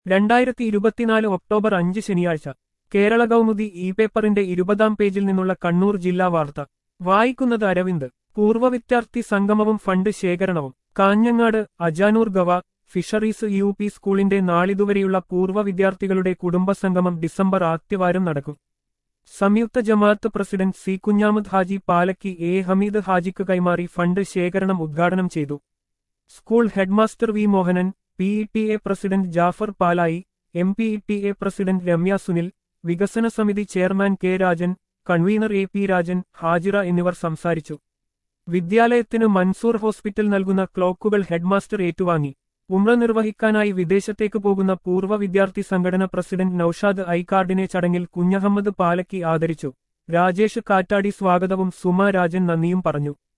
രണ്ടായിരത്തി ഇരുപത്തിനാല് ഒക്ടോബർ അഞ്ച് ശനിയാഴ്ച കേരള കൗമുദി ഇ പേപ്പറിന്റെ ഇരുപതാം പേജിൽ നിന്നുള്ള കണ്ണൂർ ജില്ലാ വാർത്ത വായിക്കുന്നത് അരവിന്ദ് പൂർവ്വ വിദ്യാർത്ഥി സംഗമവും ഫണ്ട് ശേഖരണവും കാഞ്ഞങ്ങാട് അജാനൂർ ഗവ ഫിഷറീസ് യു പി സ്കൂളിന്റെ നാളിതുവരെയുള്ള പൂർവ്വ വിദ്യാർത്ഥികളുടെ കുടുംബസംഗമം ഡിസംബർ ആദ്യവാരം നടക്കും സംയുക്ത ജമാഅത്ത് president C Kunhamad Haji Palakki A Hameed ഹാജിക്ക് കൈമാറി ഫണ്ട് ശേഖരണം ഉദ്ഘാടനം ചെയ്തു school headmaster V Mohanan P E T A president Jafar Palayi M P E T A president Ramya Sunil വികസന സമിതി chairman K Rajan convener A P Rajan Hajira എന്നിവർ സംസാരിച്ചു വിദ്യാലയത്തിന് മൻസൂർ ഹോസ്പിറ്റൽ നൽകുന്ന ക്ലോക്കുകൾ ഹെഡ്മാസ്റ്റർ ഏറ്റുവാങ്ങി ഉമ്ര നിർവഹിക്കാനായി വിദേശത്തേക്ക് പോകുന്ന പൂർവ്വ വിദ്യാർത്ഥി സംഘടന പ്രസിഡന്റ് നൌഷാദ് ഐക്കാർഡിനെ ചടങ്ങിൽ കുഞ്ഞഹമ്മദ് പാലക്കി ആദരിച്ചു രാജേഷ് കാറ്റാടി സ്വാഗതവും സുമ രാജൻ നന്ദിയും പറഞ്ഞു